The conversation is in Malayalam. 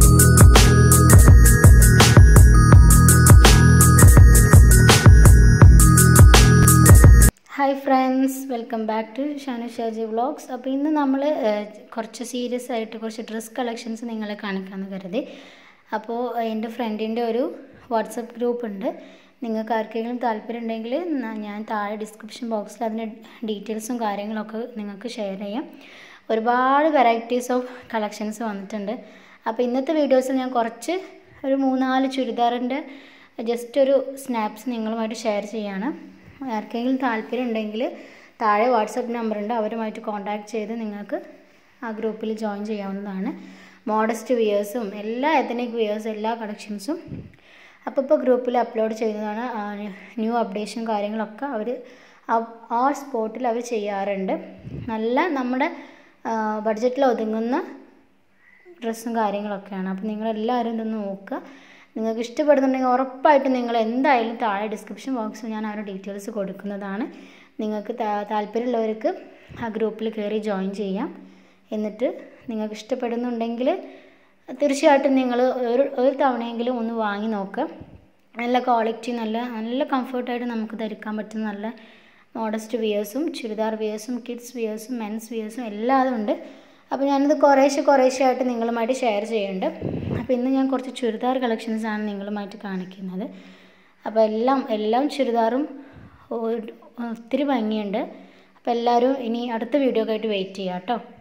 hi friends welcome back to Shanu Shaji vlogs അപ്പോൾ ഇന്ന് നമ്മൾ കുറച്ച് സീരിയസ് ആയിട്ട് കുറച്ച് ഡ്രസ് കളക്ഷൻസ് നിങ്ങളെ കാണിക്കാമെന്ന് കരുതി അപ്പോൾ എൻ്റെ ഫ്രണ്ടിൻ്റെ ഒരു വാട്സപ്പ് ഗ്രൂപ്പ് ഉണ്ട് നിങ്ങൾക്ക് ആർക്കെങ്കിലും താല്പര്യം ഉണ്ടെങ്കിൽ ഞാൻ താഴെ ഡിസ്ക്രിപ്ഷൻ ബോക്സിൽ അതിൻ്റെ ഡീറ്റെയിൽസും കാര്യങ്ങളൊക്കെ നിങ്ങൾക്ക് ഷെയർ ചെയ്യാം ഒരുപാട് വെറൈറ്റീസ് ഓഫ് കളക്ഷൻസ് വന്നിട്ടുണ്ട് അപ്പോൾ ഇന്നത്തെ വീഡിയോസിൽ ഞാൻ കുറച്ച് ഒരു മൂന്നാല് ചുരിദാറിൻ്റെ ജസ്റ്റ് ഒരു സ്നാപ്സ് നിങ്ങളുമായിട്ട് ഷെയർ ചെയ്യാണ് ആർക്കെങ്കിലും താല്പര്യം ഉണ്ടെങ്കിൽ താഴെ വാട്സപ്പ് നമ്പർ ഉണ്ട് അവരുമായിട്ട് കോൺടാക്ട് ചെയ്ത് നിങ്ങൾക്ക് ആ ഗ്രൂപ്പിൽ ജോയിൻ ചെയ്യാവുന്നതാണ് മോഡസ്റ്റ് വിയേഴ്സും എല്ലാ എത്തനിക് വിയേഴ്സും എല്ലാ കളക്ഷൻസും അപ്പോൾ ഇപ്പോൾ ഗ്രൂപ്പിൽ അപ്ലോഡ് ചെയ്യുന്നതാണ് ന്യൂ അപ്ഡേഷൻ കാര്യങ്ങളൊക്കെ അവർ ആ സ്പോട്ടിൽ അവർ ചെയ്യാറുണ്ട് നല്ല നമ്മുടെ ബഡ്ജറ്റിൽ ഒതുങ്ങുന്ന ഡ്രസ്സും കാര്യങ്ങളൊക്കെയാണ് അപ്പോൾ നിങ്ങളെല്ലാവരും ഇതൊന്ന് നോക്കുക നിങ്ങൾക്ക് ഇഷ്ടപ്പെടുന്നുണ്ടെങ്കിൽ ഉറപ്പായിട്ടും നിങ്ങൾ എന്തായാലും താഴെ ഡിസ്ക്രിപ്ഷൻ ബോക്സിൽ ഞാൻ അവരുടെ ഡീറ്റെയിൽസ് കൊടുക്കുന്നതാണ് നിങ്ങൾക്ക് താല്പര്യമുള്ളവർക്ക് ആ ഗ്രൂപ്പിൽ കയറി ജോയിൻ ചെയ്യാം എന്നിട്ട് നിങ്ങൾക്ക് ഇഷ്ടപ്പെടുന്നുണ്ടെങ്കിൽ തീർച്ചയായിട്ടും നിങ്ങൾ ഒരു ഒരു തവണയെങ്കിലും ഒന്ന് വാങ്ങി നോക്കുക നല്ല ക്വാളിറ്റി നല്ല നല്ല കംഫർട്ടായിട്ട് നമുക്ക് ധരിക്കാൻ പറ്റുന്ന നല്ല മോഡസ്റ്റ് വിയേഴ്സും ചുരിദാർ വിയേഴ്സും കിഡ്സ് വിയേഴ്സും മെൻസ് വിയേഴ്സും എല്ലാം ഉണ്ട് അപ്പോൾ ഞാനിത് കുറേശ്ശെ കുറേശ്ശെ ആയിട്ട് നിങ്ങളുമായിട്ട് ഷെയർ ചെയ്യുന്നുണ്ട് അപ്പോൾ ഇന്ന് ഞാൻ കുറച്ച് ചുരിദാർ കളക്ഷൻസാണ് നിങ്ങളുമായിട്ട് കാണിക്കുന്നത് അപ്പോൾ എല്ലാം എല്ലാം ചുരിദാറും ഒത്തിരി ഭംഗിയുണ്ട് അപ്പോൾ എല്ലാവരും ഇനി അടുത്ത വീഡിയോ ആയിട്ട് വെയിറ്റ് ചെയ്യാം കേട്ടോ